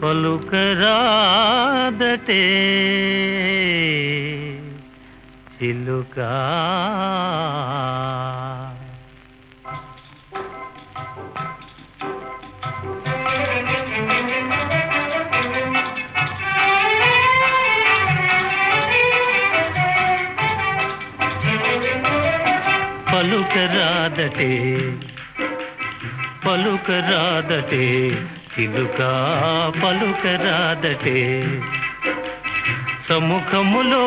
పలుకరాదటే చిలుకా పలుకరాదటే పలుకరాదటే చిలుకా పలుకరాదటే సముఖములో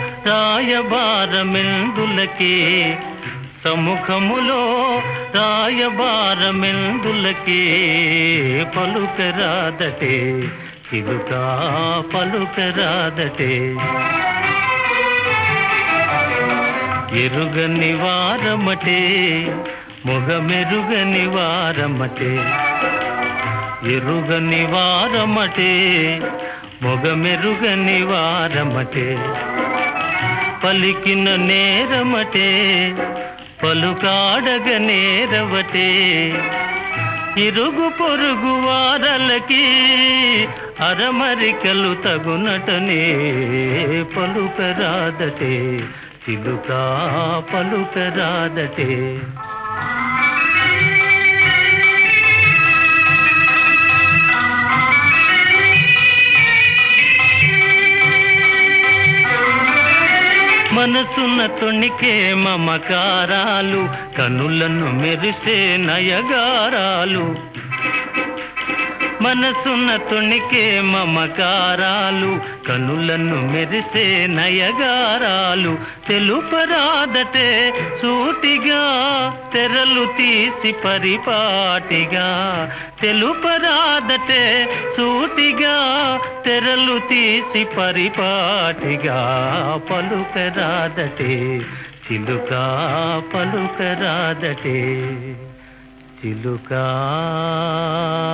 రాయబారమెందులకే సముఖములో రాయబారమెందులకే పలుకరాదటే చిలుకా పలుకరాదటే ఎరుగని వారమటే మొగమెరుగని వారమటే ఎరుగని వారమటే మొగమెరుగని వారమటే పలికిన నేరమటే పలుకాడగ నేరవటే ఇరుగు పొరుగు వారలకి అరమరికలు తగునటనే పలుకరాదటే చిలుకా పలుకరాదటే మనసున్న తొణికే మమకారాలు కనులను మెరిసే నయగారాలు మనసున్న తొణికే మమకారాలు కనులను మెరిసే నయగారాలు తెలుపరాదటే సూటిగా తెరలు తీసి పరిపాటిగా తెలుపరాదటే సూటిగా తెరలు తీసి పరిపాటిగా పలుకరాదటే చిలుకా పలుకరాదటే చిలుకా